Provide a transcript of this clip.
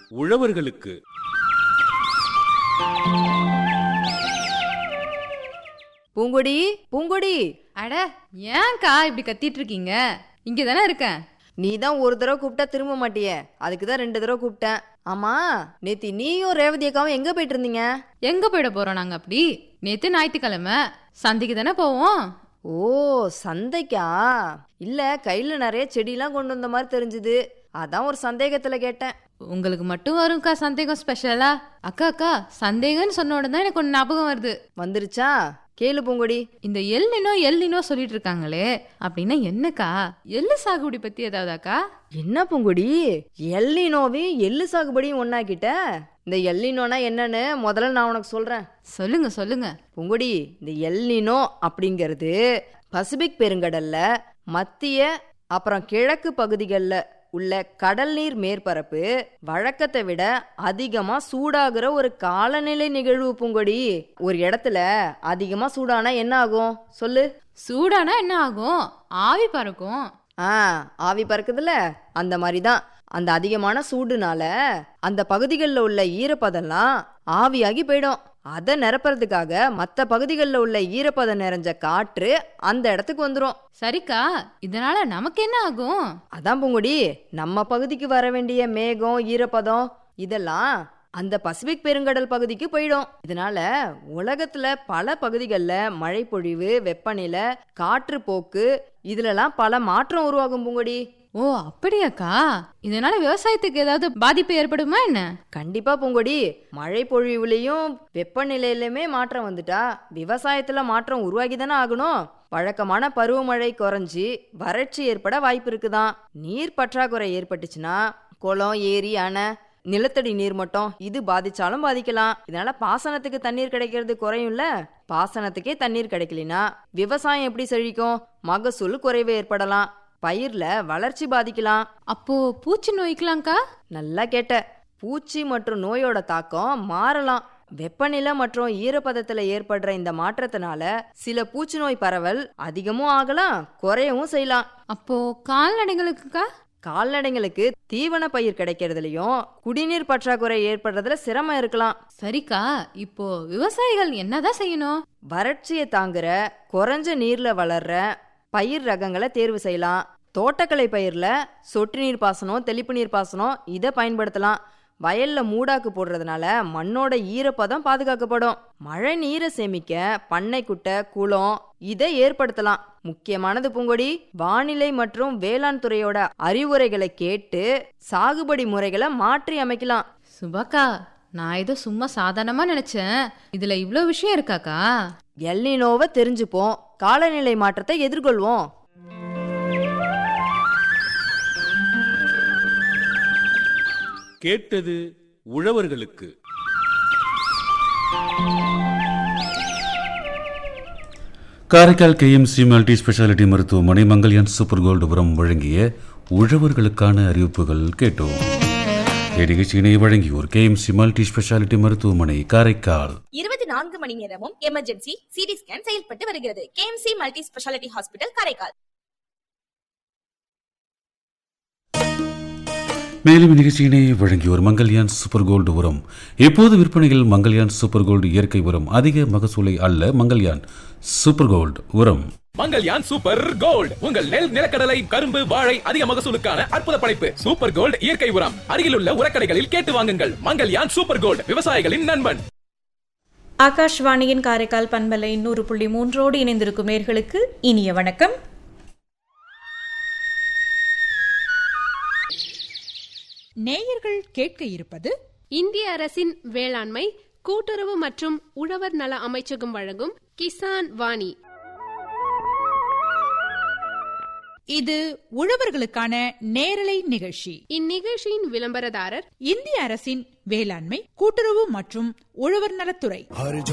உழவர்களுக்கு பூங்கொடி பூங்கொடி அட ஏன்க்கா இப்படி கத்திட்டு இருக்கீங்க இங்க தானே இருக்கேன் நீ தான் ஒரு தடவை கூப்பிட்டா திரும்ப மாட்டியே அதுக்கு தான் ரெண்டு தடவை கூப்பிட்டேன் ஆமா நேத்தி நீயும் ரேவதி அக்காவும் எங்க போயிட்டு இருந்தீங்க எங்க போயிட போறோம் நாங்க அப்படி நேத்து ஞாயிற்றுக்கிழமை சந்தைக்கு தானே போவோம் ஓ சந்தைக்கா இல்ல கையில நிறைய செடியெல்லாம் கொண்டு வந்த மாதிரி தெரிஞ்சுது அதான் ஒரு சந்தேகத்துல கேட்டேன் உங்களுக்கு மட்டும் வரும்க்கா சந்தேகம் ஸ்பெஷலா அக்கா அக்கா சந்தேகம்னு சொன்ன உடனே தான் எனக்கு ஒன்று ஞாபகம் வருது வந்துருச்சா கேளு பூங்கொடி இந்த எல்லினோ எல்லினோ சொல்லிட்டு இருக்காங்களே அப்படின்னா என்னக்கா எள்ளு சாகுபடி பத்தி ஏதாவதாக்கா என்ன பூங்கொடி எல்லினோவையும் எள்ளு சாகுபடியும் ஒன்னாக்கிட்ட இந்த எல்லினோனா என்னன்னு முதல்ல நான் உனக்கு சொல்றேன் சொல்லுங்க சொல்லுங்க பூங்கொடி இந்த எல்னினோ அப்படிங்கிறது பசிபிக் பெருங்கடல்ல மத்திய அப்புறம் கிழக்கு பகுதிகளில் உள்ள கடல் நீர் மேற்பரப்பு வழக்கத்தை விட அதிகமா சூடாகிற ஒரு காலநிலை நிகழ்வு பூங்கொடி ஒரு இடத்துல அதிகமா சூடானா என்ன ஆகும் சொல்லு சூடானா என்ன ஆகும் ஆவி பறக்கும் ஆ ஆவி பறக்குதுல அந்த மாதிரி தான் அந்த அதிகமான சூடுனால அந்த பகுதிகளில் உள்ள ஈரப்பதம்லாம் ஆவியாகி போயிடும் அதை நிரப்புறதுக்காக மற்ற பகுதிகளில் உள்ள ஈரப்பதம் நிறைஞ்ச காற்று அந்த இடத்துக்கு வந்துடும் சரிக்கா இதனால நமக்கு என்ன ஆகும் அதான் பூங்குடி நம்ம பகுதிக்கு வர வேண்டிய மேகம் ஈரப்பதம் இதெல்லாம் அந்த பசிபிக் பெருங்கடல் பகுதிக்கு போயிடும் இதனால உலகத்துல பல பகுதிகளில் மழை பொழிவு வெப்பநிலை காற்று போக்கு இதுலலாம் பல மாற்றம் உருவாகும் பூங்குடி ஓ அப்படியாக்கா இதனால விவசாயத்துக்கு ஏதாவது பாதிப்பு ஏற்படுமா என்ன கண்டிப்பா பூங்கொடி மழை பொழிவுலையும் வெப்பநிலையிலுமே மாற்றம் வந்துட்டா விவசாயத்துல மாற்றம் உருவாகி தானே ஆகணும் வழக்கமான பருவமழை குறைஞ்சி வறட்சி ஏற்பட வாய்ப்பு இருக்குதான் நீர் பற்றாக்குறை ஏற்பட்டுச்சுன்னா குளம் ஏரி அணை நிலத்தடி நீர்மட்டம் இது பாதிச்சாலும் பாதிக்கலாம் இதனால பாசனத்துக்கு தண்ணீர் கிடைக்கிறது குறையும்ல பாசனத்துக்கே தண்ணீர் கிடைக்கலனா விவசாயம் எப்படி செழிக்கும் மகசூல் குறைவு ஏற்படலாம் பயிர்ல வளர்ச்சி பாதிக்கலாம் அப்போ பூச்சி நோய்க்கலாம்க்கா நல்லா கேட்ட பூச்சி மற்றும் நோயோட தாக்கம் மாறலாம் வெப்பநிலை மற்றும் ஈரப்பதத்துல ஏற்படுற இந்த மாற்றத்தினால சில பூச்சி நோய் பரவல் அதிகமும் ஆகலாம் குறையவும் செய்யலாம் அப்போ கால்நடைகளுக்குக்கா கால்நடைங்களுக்கு தீவன பயிர் கிடைக்கிறதுலயும் குடிநீர் பற்றாக்குறை ஏற்படுறதுல சிரமம் இருக்கலாம் சரிக்கா இப்போ விவசாயிகள் என்னதான் செய்யணும் வறட்சியை தாங்குற குறைஞ்ச நீர்ல வளர்ற பயிர் ரகங்களை தேர்வு செய்யலாம் தோட்டக்கலை பயிர்ல சொட்டு நீர் பாசனம் தெளிப்பு நீர் பாசனம் இதை பயன்படுத்தலாம் வயல்ல மூடாக்கு போடுறதுனால மண்ணோட ஈரப்பதம் பாதுகாக்கப்படும் மழை நீரை சேமிக்க பண்ணை குட்டை குளம் இதை ஏற்படுத்தலாம் முக்கியமானது பூங்கொடி வானிலை மற்றும் வேளாண் துறையோட அறிவுரைகளை கேட்டு சாகுபடி முறைகளை மாற்றி அமைக்கலாம் சுபாக்கா நான் ஏதோ சும்மா சாதாரணமா நினைச்சேன் இதுல இவ்ளோ விஷயம் இருக்காக்கா எல்னினோவை தெரிஞ்சுப்போம் காலநிலை மாற்றத்தை எதிர்கொள்வோம் கேட்டது உழவர்களுக்கு காரைக்கால் கேஎம்சி மல்டி ஸ்பெஷாலிட்டி மருத்துவமனை மங்கல்யான் சூப்பர் கோல்டு உரம் வழங்கிய உழவர்களுக்கான அறிவிப்புகள் கேட்டோம் இந்நிகழ்ச்சியினை வழங்கியோர் கேஎம்சி மல்டி ஸ்பெஷாலிட்டி மருத்துவமனை காரைக்கால் இருபத்தி நான்கு மணி நேரமும் எமர்ஜென்சி சிடி ஸ்கேன் செயல்பட்டு வருகிறது KMC multi speciality hospital Karaikal மேலும் இந்நிகழ்ச்சியினை வழங்கியோர் மங்கல்யான் சூப்பர் கோல்டு உரம் இப்போது விற்பனையில் மங்கல்யான் சூப்பர் கோல்டு இயற்கை உரம் அதிக மகசூலை அல்ல மங்கல்யான் சூப்பர் கோல்டு உரம் மங்கல்யான் சூப்பர் கோல்ட் உங்கள் நெல் நிலக்கடலை கரும்பு வாழை அதிக மகசூலுக்கான அற்புத படைப்பு சூப்பர் கோல்ட் இயற்கை உரம் அருகிலுள்ள உரக்கடைகளில் கேட்டு வாங்குங்கள் மங்கல்யான் சூப்பர் கோல்ட் விவசாயிகளின் நண்பன் ஆகாஷ்வாணியின் காரைக்கால் பண்பலை நூறு புள்ளி மூன்றோடு இணைந்திருக்கும் நேர்களுக்கு இனிய வணக்கம் நேயர்கள் கேட்க இருப்பது இந்திய அரசின் வேளாண்மை கூட்டுறவு மற்றும் உழவர் நல அமைச்சகம் வழங்கும் கிசான் வாணி இது உழவர்களுக்கான நேரலை நிகழ்ச்சி இந்நிகழ்ச்சியின் விளம்பரதாரர் இந்திய அரசின் வேளாண்மை கூட்டுறவு மற்றும் உழவர் நலத்துறை